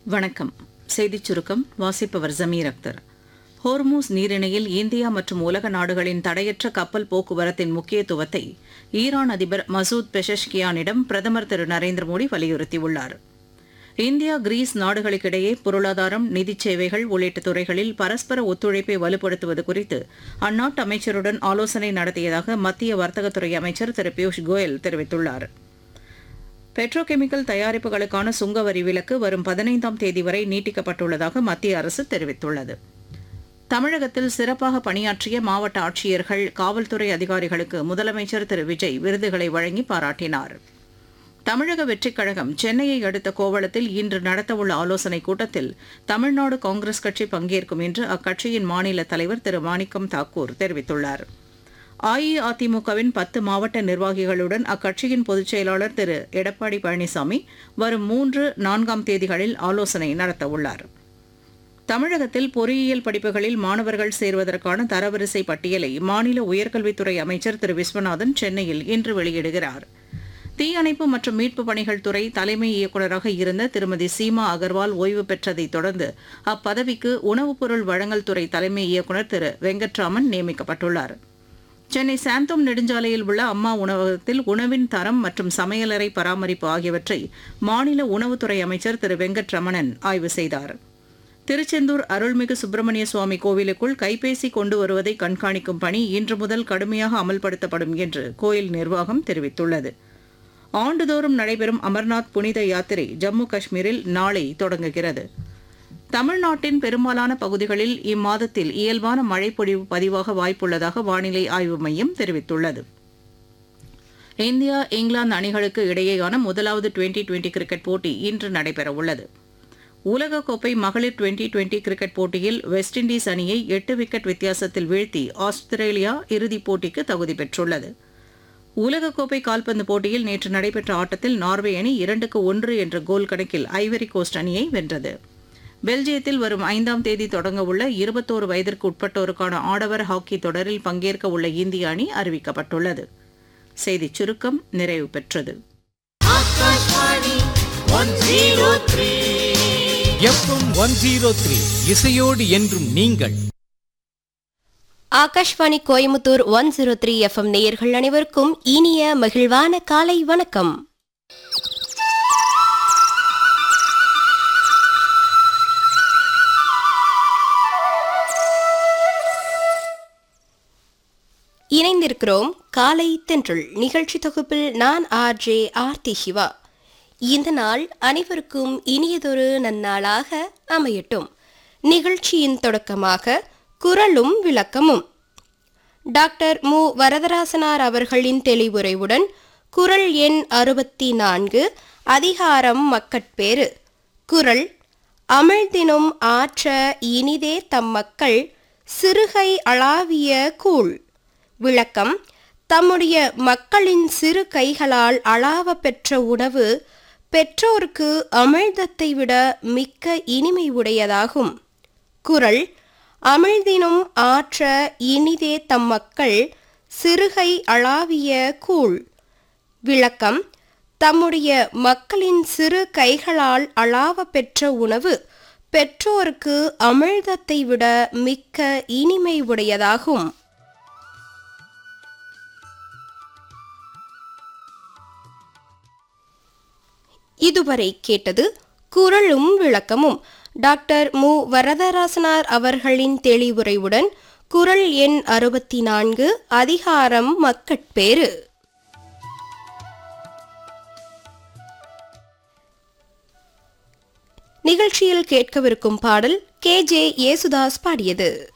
வணக்கம் செய்திச் சுருக்கம் வாசிப்பவர் ஜமீர் அக்தர் ஹோர்மூஸ் நீரிணையில் இந்தியா மற்றும் உலக நாடுகளின் தடையற்ற கப்பல் போக்குவரத்தின் முக்கியத்துவத்தை ஈரான் அதிபர் மசூத் பெஷஷ்கியானிடம் பிரதமர் திரு நரேந்திர மோடி வலியுறுத்தியுள்ளார் இந்தியா கிரீஸ் நாடுகளுக்கிடையே பொருளாதாரம் நிதிச் சேவைகள் உள்ளிட்ட துறைகளில் பரஸ்பர ஒத்துழைப்பை வலுப்படுத்துவது குறித்து அந்நாட்டு அமைச்சருடன் ஆலோசனை நடத்தியதாக மத்திய வர்த்தகத்துறை அமைச்சர் திரு பியூஷ் கோயல் தெரிவித்துள்ளார் பெட்ரோகெமிக்கல் தயாரிப்புகளுக்கான சுங்க வரி விலக்கு வரும் பதினைந்தாம் தேதி வரை நீட்டிக்கப்பட்டுள்ளதாக மத்திய அரசு தெரிவித்துள்ளது தமிழகத்தில் சிறப்பாக பணியாற்றிய மாவட்ட ஆட்சியர்கள் காவல்துறை அதிகாரிகளுக்கு முதலமைச்சர் திரு விஜய் விருதுகளை வழங்கி பாராட்டினார் தமிழக வெற்றிக் கழகம் சென்னையை அடுத்த கோவளத்தில் இன்று நடத்தவுள்ள ஆலோசனைக் கூட்டத்தில் தமிழ்நாடு காங்கிரஸ் கட்சி பங்கேற்கும் என்று அக்கட்சியின் மாநில தலைவர் திரு மாணிக்கம் தாக்கூர் தெரிவித்துள்ளார் அஇஅதிமுகவின் பத்து மாவட்ட நிர்வாகிகளுடன் அக்கட்சியின் பொதுச் செயலாளர் திரு எடப்பாடி பழனிசாமி வரும் மூன்று நான்காம் தேதிகளில் ஆலோசனை நடத்தவுள்ளார் தமிழகத்தில் பொறியியல் படிப்புகளில் மாணவர்கள் சேர்வதற்கான தரவரிசை பட்டியலை மாநில உயர்கல்வித்துறை அமைச்சர் திரு விஸ்வநாதன் சென்னையில் இன்று வெளியிடுகிறார் தீயணைப்பு மற்றும் மீட்புப் பணிகள் துறை தலைமை இயக்குநராக இருந்த திருமதி சீமா அகர்வால் ஓய்வு பெற்றதைத் தொடர்ந்து அப்பதவிக்கு உணவுப் பொருள் வழங்கல் துறை தலைமை இயக்குநர் திரு வெங்கட்ராமன் நியமிக்கப்பட்டுள்ளார் சென்னை சாந்தோம் நெடுஞ்சாலையில் உள்ள அம்மா உணவகத்தில் உணவின் தரம் மற்றும் சமையலறை பராமரிப்பு ஆகியவற்றை மாநில உணவுத்துறை அமைச்சர் திரு வெங்கட்ரமணன் ஆய்வு செய்தார் திருச்செந்தூர் அருள்மிகு சுப்பிரமணிய சுவாமி கோவிலுக்குள் கைபேசி கொண்டு வருவதை கண்காணிக்கும் பணி இன்று முதல் கடுமையாக அமல்படுத்தப்படும் என்று கோயில் நிர்வாகம் தெரிவித்துள்ளது ஆண்டுதோறும் நடைபெறும் அமர்நாத் புனித யாத்திரை ஜம்மு காஷ்மீரில் நாளை தொடங்குகிறது தமிழ்நாட்டின் பெரும்பாலான பகுதிகளில் இம்மாதத்தில் இயல்பான மழைப்பொழிவு பதிவாக வாய்ப்புள்ளதாக வானிலை ஆய்வு மையம் தெரிவித்துள்ளது இந்தியா இங்கிலாந்து அணிகளுக்கு இடையேயான முதலாவது டுவெண்டி டுவெண்டி கிரிக்கெட் போட்டி இன்று நடைபெறவுள்ளது உலகக்கோப்பை மகளிர் டுவெண்டி டுவெண்டி கிரிக்கெட் போட்டியில் வெஸ்ட் இண்டீஸ் அணியை எட்டு விக்கெட் வித்தியாசத்தில் வீழ்த்தி ஆஸ்திரேலியா இறுதிப் போட்டிக்கு தகுதி பெற்றுள்ளது உலகக்கோப்பை கால்பந்து போட்டியில் நேற்று நடைபெற்ற ஆட்டத்தில் நார்வே அணி இரண்டுக்கு ஒன்று என்ற கோல் கணக்கில் ஐவரி கோஸ்ட் அணியை வென்றது பெல்ஜியத்தில் வரும் ஐந்தாம் தேதி தொடங்கவுள்ள இருபத்தோரு வயதிற்கு உட்பட்டோருக்கான ஆடவர் ஹாக்கி தொடரில் பங்கேற்க உள்ள இந்திய அணி அறிவிக்கப்பட்டுள்ளது செய்திச் சுருக்கம் நிறைவு பெற்றது எஃப்எம் ஒன் ஜீரோ த்ரீ இசையோடு என்றும் நீங்கள் Akashvani Coimbatore one zero three FM நேயர்கள் அனைவருக்கும் இனிய மகிழ்வான காலை வணக்கம் இணைந்திருக்கிறோம் காலை தென்றல் நிகழ்ச்சி தொகுப்பில் நான் ஆர் ஜே ஆர்த்தி சிவா இந்த நாள் அனைவருக்கும் இனியதொரு நன்னாளாக அமையட்டும் நிகழ்ச்சியின் தொடக்கமாக குரலும் விளக்கமும் டாக்டர் மு வரதராசனார் அவர்களின் தெளிவுரைவுடன் குரல் எண் அறுபத்தி நான்கு அதிகாரம் மக்கட்பேறு குரல் அமிழ்தினும் ஆற்ற இனிதே தம் மக்கள் சிறுகை அளாவிய கூழ் விளக்கம் தம்முடைய மக்களின் சிறு கைகளால் அளாவ பெற்ற உணவு பெற்றோருக்கு அமிழ்தத்தை விட மிக்க இனிமை உடையதாகும் குரல் அமிழ்தினும் ஆற்ற இனிதே தம் மக்கள் சிறுகை அளாவிய கூழ் விளக்கம் தம்முடைய மக்களின் சிறு கைகளால் அளாவ பெற்ற உணவு பெற்றோருக்கு அமிழ்தத்தை விட மிக்க இனிமை உடையதாகும் இதுவரை கேட்டது குரலும் விளக்கமும் டாக்டர் மு வரதராசனார் அவர்களின் தெளிவுரைவுடன் குரல் எண் அறுபத்தி நான்கு அதிகாரம் மக்கட்பேறு நிகழ்ச்சியில் கேட்கவிருக்கும் பாடல் கே ஜே யேசுதாஸ் பாடியது